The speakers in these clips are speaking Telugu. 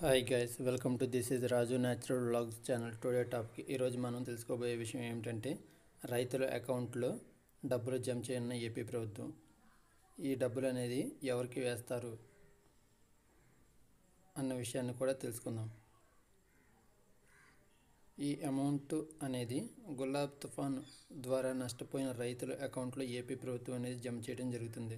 hi guys welcome to this is Raju natural vlogs channel today topic ఈరోజు మనం తెలుసుకోబోయే విషయం ఏమిటంటే రైతుల అకౌంట్లో డబ్బులు జమ చేయనున్న ఏపీ ప్రభుత్వం ఈ డబ్బులు అనేది ఎవరికి వేస్తారు అన్న విషయాన్ని కూడా తెలుసుకుందాం ఈ అమౌంట్ అనేది గులాబ్ తుఫాన్ ద్వారా నష్టపోయిన రైతుల అకౌంట్లో ఏపీ ప్రభుత్వం అనేది జమ చేయడం జరుగుతుంది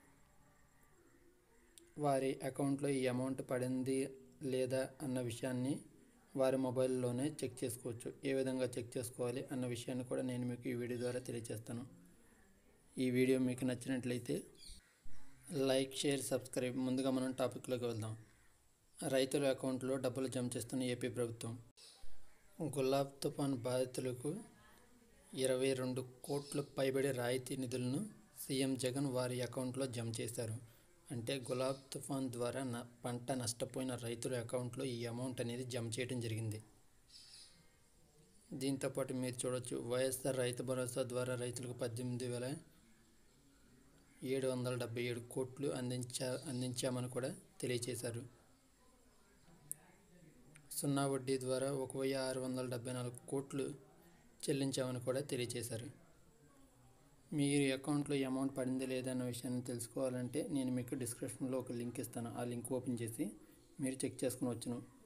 వారి అకౌంట్లో ఈ అమౌంట్ పడింది లేదా అన్న విషయాన్ని వారి మొబైల్లోనే చెక్ చేసుకోవచ్చు ఏ విధంగా చెక్ చేసుకోవాలి అన్న విషయాన్ని కూడా నేను మీకు ఈ వీడియో ద్వారా తెలియజేస్తాను ఈ వీడియో మీకు నచ్చినట్లయితే లైక్ షేర్ సబ్స్క్రైబ్ ముందుగా మనం టాపిక్లోకి వెళ్దాం రైతుల అకౌంట్లో డబ్బులు జమ చేస్తున్న ఏపీ ప్రభుత్వం గులాబ్ తుఫాన్ బాధితులకు ఇరవై రెండు కోట్ల పైబడి రాయితీ నిధులను సీఎం జగన్ వారి అకౌంట్లో జమ చేశారు అంటే గులాబ్ తుఫాన్ ద్వారా న పంట నష్టపోయిన రైతుల అకౌంట్లో ఈ అమౌంట్ అనేది జమ చేయడం జరిగింది దీంతోపాటు మీరు చూడొచ్చు వైఎస్ఆర్ రైతు భరోసా ద్వారా రైతులకు పద్దెనిమిది వేల ఏడు వందల డెబ్బై ఏడు కోట్లు అందించా అందించామని కూడా తెలియచేశారు సున్నా వడ్డీ ద్వారా ఒక వెయ్యి ఆరు వందల డెబ్బై నాలుగు కోట్లు చెల్లించామని కూడా తెలియచేశారు మీ అకౌంట్లో ఈ అమౌంట్ పడింది లేదా అన్న విషయాన్ని తెలుసుకోవాలంటే నేను మీకు డిస్క్రిప్షన్లో ఒక లింక్ ఇస్తాను ఆ లింక్ ఓపెన్ చేసి మీరు చెక్ చేసుకుని వచ్చును